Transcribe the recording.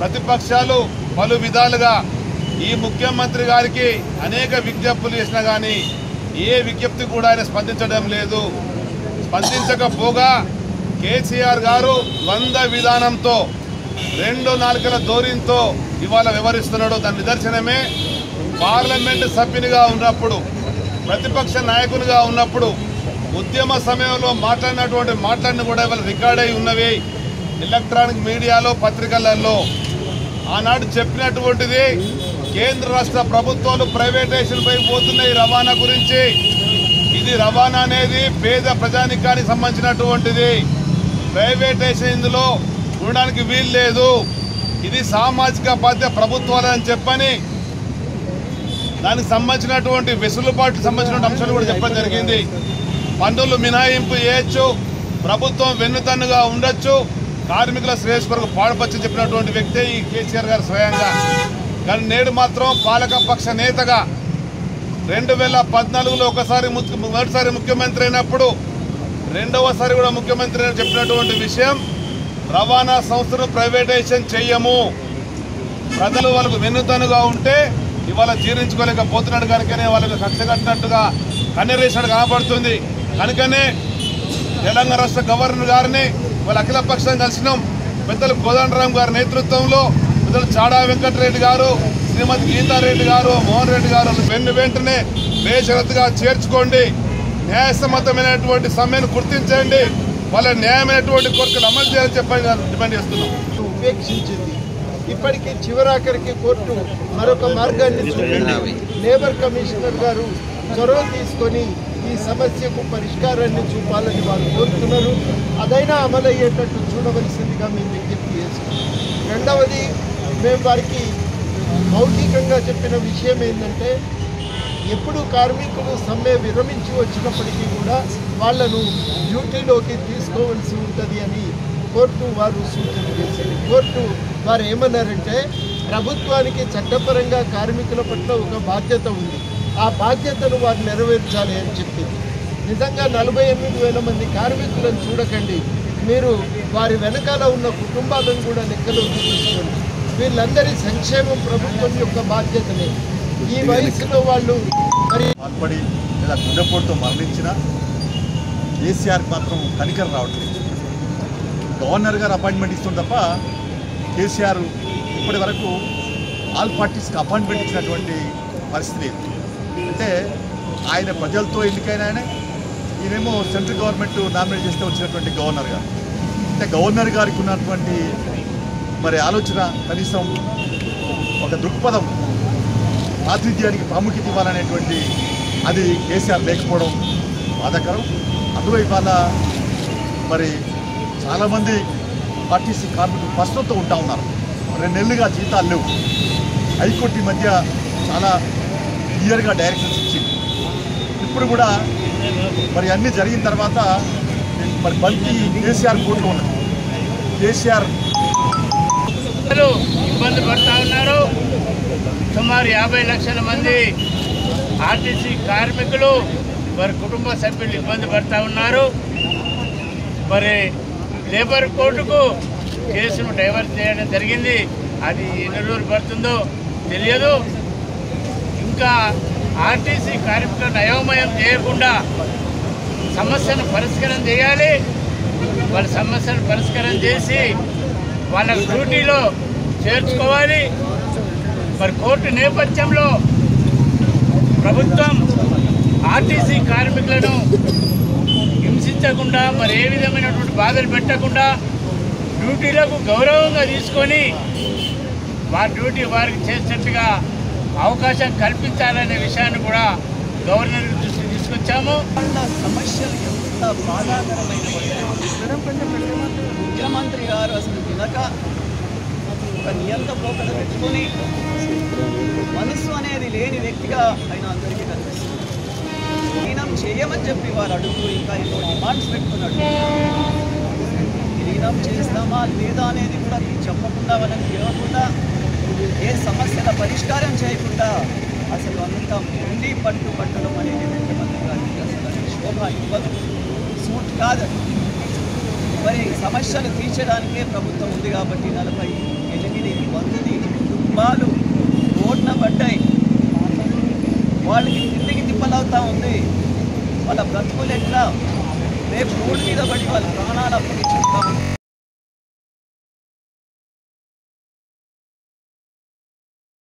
ప్రతిపక్షాలు పలు విధాలుగా ఈ ముఖ్యమంత్రి గారికి అనేక విజ్ఞప్తులు చేసినా కానీ ఏ విజ్ఞప్తి కూడా ఆయన స్పందించడం లేదు స్పందించకపోగా కేసీఆర్ గారు ద్వంద్వ విధానంతో రెండు నాలుకల ధోరణితో ఇవాళ వివరిస్తున్నాడు దాని నిదర్శనమే పార్లమెంటు సభ్యునిగా ఉన్నప్పుడు ప్రతిపక్ష నాయకునిగా ఉన్నప్పుడు ఉద్యమ సమయంలో మాట్లాడినటువంటి మాటలన్నీ కూడా ఇవాళ రికార్డ్ అయి ఉన్నవి ఎలక్ట్రానిక్ మీడియాలో పత్రికలలో ఆనాడు చెప్పినటువంటిది కేంద్ర రాష్ట్ర ప్రభుత్వాలు ప్రైవేటైజేషన్ పై పోతున్నాయి రవాణా గురించి ఇది రవాణా అనేది పేద ప్రజానికానికి సంబంధించినటువంటిది ప్రైవేటైజేషన్ ఇందులో ఉండడానికి వీలు లేదు ఇది సామాజిక బాధ్యత ప్రభుత్వాలని చెప్పని దానికి సంబంధించినటువంటి వెసులుబాటుకు సంబంధించిన అంశాలు కూడా చెప్పడం జరిగింది పన్నులు మినహాయింపు చేయొచ్చు ప్రభుత్వం వెన్నుతన్నుగా ఉండొచ్చు కార్మికుల శ్రేయస్ కొరకు పాడుపచ్చని చెప్పినటువంటి వ్యక్తే ఈ కేసీఆర్ గారు స్వయంగా కానీ నేడు మాత్రం పాలక పక్ష నేతగా రెండు వేల పద్నాలుగులో ఒకసారి ముఖ్య- మొదటిసారి ముఖ్యమంత్రి అయినప్పుడు రెండవసారి కూడా ముఖ్యమంత్రి అని చెప్పినటువంటి విషయం రవాణా సంస్థను ప్రైవేటైజేషన్ చెయ్యము ప్రజలు వాళ్ళకు వెన్నుతనుగా ఉంటే ఇవాళ జీర్ణించుకోలేకపోతున్నాడు కనుకనే వాళ్ళకి కక్ష కట్టినట్టుగా కన్నెరేసినట్టు కనబడుతుంది కనుకనే తెలంగాణ రాష్ట్ర గవర్నర్ గారిని వాళ్ళ అఖిల పక్షం కలిసినాం పెద్దలు కోదండరాం గారి నేతృత్వంలో పెద్దలు చాడా వెంకటరెడ్డి గారు శ్రీమతి గీతారెడ్డి గారు మోహన్ రెడ్డి గారు వెన్ను వెంటనే బేషరతుగా చేర్చుకోండి న్యాయసమ్మతమైనటువంటి సమ్మెను గుర్తించండి వాళ్ళ న్యాయమైనటువంటి కోరికలు అమలు చేయాలని చెప్పని డిమాండ్ చేస్తున్నాం ఉపేక్షించింది ఇప్పటికీ చివరాఖరికి కోర్టు మరొక మార్గాన్ని చూపింది లేబర్ కమిషనర్ గారు చొరవ తీసుకొని ఈ సమస్యకు పరిష్కారాన్ని చూపాలని వారు కోరుతున్నారు అదైనా అమలయ్యేటట్టు చూడవలసిందిగా మేము విజ్ఞప్తి చేస్తున్నాం రెండవది మేము వారికి మౌఖికంగా చెప్పిన విషయం ఏంటంటే ఎప్పుడు కార్మికులు సమ్మె విరమించి వచ్చినప్పటికీ కూడా వాళ్ళను డ్యూటీలోకి తీసుకోవాల్సి ఉంటుంది అని కోర్టు వారు సూచన చేసింది కోర్టు వారు ఏమన్నారంటే ప్రభుత్వానికి చట్టపరంగా కార్మికుల పట్ల ఒక బాధ్యత ఉంది ఆ బాధ్యతను వారు నెరవేర్చాలి అని చెప్పింది నిజంగా నలభై ఎనిమిది వేల మంది కార్మికులను చూడకండి మీరు వారి వెనకాల ఉన్న కుటుంబాలను కూడా లెక్కలోకి తీసుకోండి వీళ్ళందరి సంక్షేమం ప్రభుత్వం యొక్క బాధ్యతనే ఈ వయసులో వాళ్ళు మరి పాల్పడి లేదా గుండెపోటుతో మరణించిన కేసీఆర్కి మాత్రం కనికరం రావట్లేదు గవర్నర్ గారు అపాయింట్మెంట్ ఇస్తుంది తప్ప కేసీఆర్ ఇప్పటి వరకు ఆల్ పార్టీస్కి అపాయింట్మెంట్ ఇచ్చినటువంటి పరిస్థితి లేదు అంటే ఆయన ప్రజలతో ఎన్నికైన ఆయన ఈయనేమో సెంట్రల్ గవర్నమెంట్ నామినేట్ చేస్తే వచ్చినటువంటి గవర్నర్ గారు అంటే గవర్నర్ గారికి ఉన్నటువంటి మరి ఆలోచన కనీసం ఒక దృక్పథం ప్రాతినిధ్యానికి ప్రాముఖ్యత ఇవ్వాలనేటువంటి అది కేసీఆర్ లేకపోవడం బాధాకరం అందులో ఇవాళ మరి చాలామంది ఆర్టీసీ కార్మికులు కష్టంతో ఉంటా ఉన్నారు రెండు నెలలుగా జీతాలు లేవు హైకోర్టు ఈ మధ్య చాలా క్లియర్గా డైరెక్షన్స్ ఇచ్చింది ఇప్పుడు కూడా మరి అన్నీ జరిగిన తర్వాత మరి బంతి కేసీఆర్ కోర్టులో ఉన్నది కేసీఆర్ ప్రజలు ఇబ్బంది పడతా ఉన్నారు సుమారు యాభై లక్షల మంది ఆర్టీసీ కార్మికులు వారి కుటుంబ సభ్యులు ఇబ్బంది పడతా ఉన్నారు మరి లేబర్ కోర్టుకు కేసును డైవర్ట్ చేయడం జరిగింది అది ఎన్ని రోజులు పడుతుందో తెలియదు ఇంకా ఆర్టీసీ కార్మికులను అయోమయం చేయకుండా సమస్యను పరిష్కారం చేయాలి వాళ్ళ సమస్యను పరిష్కారం చేసి వాళ్ళ డ్యూటీలో చేర్చుకోవాలి మరి కోర్టు నేపథ్యంలో ప్రభుత్వం ఆర్టీసీ కార్మికులను హింసించకుండా మరి ఏ విధమైనటువంటి బాధలు పెట్టకుండా డ్యూటీలకు గౌరవంగా తీసుకొని వారి డ్యూటీ వారికి చేసేట్టుగా అవకాశం కల్పించాలనే విషయాన్ని కూడా గవర్నర్ దృష్టికి తీసుకొచ్చాము వాళ్ళ సమస్యలు ఎంత బాధాకరమైనవి ముఖ్యమంత్రి గారు అసలు వినక ఒక నియంత పోకడ పెట్టుకొని మనసు అనేది లేని వ్యక్తిగా ఆయన అందరికీ కనిపిస్తుంది విలీనం చేయమని చెప్పి వారు అడుగుతూ ఇంకా ఎన్నో డిమాండ్స్ పెట్టుకున్నాడు విలీనం చేస్తామా లేదా అనేది కూడా చెప్పకుండా వాళ్ళని పిలవకుండా ఏ సమస్యల పరిష్కారం చేయకుండా అసలు అంత ఉండి పట్టు పట్టడం అనేది ముఖ్యమంత్రి గారికి అసలు అది శోభ ఇవ్వదు సూట్ కాదు మరి సమస్యలు తీర్చడానికే ప్రభుత్వం ఉంది కాబట్టి నలభై ఎనిమిది మంది కుటుంబాలు రోడ్న పడ్డాయి వాళ్ళకి తిండికి తిప్పలవుతా ఉంది వాళ్ళ బ్రతుకులు ఎట్లా రేపు రోడ్డు మీద పడి వాళ్ళ ప్రాణాలు అప్పగించుకుంటా ఉంది